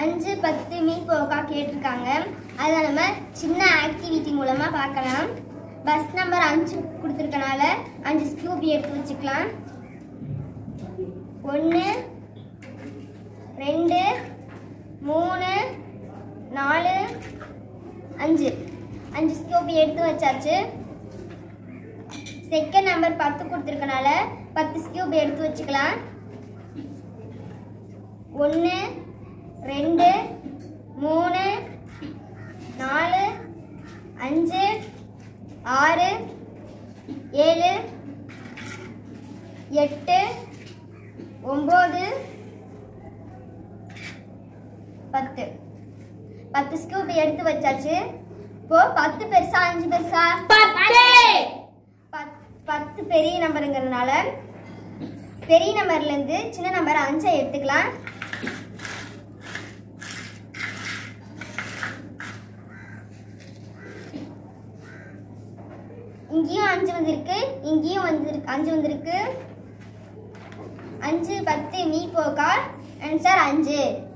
அஞ்சு பத்து மீ போக்கா கேட்டிருக்காங்க அதை நம்ம சின்ன ஆக்டிவிட்டி மூலமாக பார்க்கலாம் பஸ் நம்பர் அஞ்சு கொடுத்துருக்கனால அஞ்சு ஸ்கூப் எடுத்து வச்சுக்கலாம் ஒன்று ரெண்டு மூணு நாலு அஞ்சு அஞ்சு ஸ்கூப் எடுத்து வச்சாச்சு செகண்ட் நம்பர் பத்து கொடுத்துருக்கனால பத்து ஸ்கியூப் எடுத்து வச்சுக்கலாம் ஒன்று ரெண்டு மூணு நாலு அஞ்சு ஆறு ஏழு எட்டு ஒம்பது பத்து பத்து ஸ்கூப் எடுத்து வச்சாச்சு இப்போ பத்து பெருசா அஞ்சு பெருசா பத்- பத்து பெரிய நம்பருங்கிறதுனால பெரிய நம்பர்ல இருந்து சின்ன நம்பர் அஞ்சை எடுத்துக்கலாம் இங்கேயும் அஞ்சு வந்திருக்கு இங்கேயும் வந்திருக்கு அஞ்சு வந்திருக்கு அஞ்சு பத்து மீ போக்கா ஆன்சர் அஞ்சு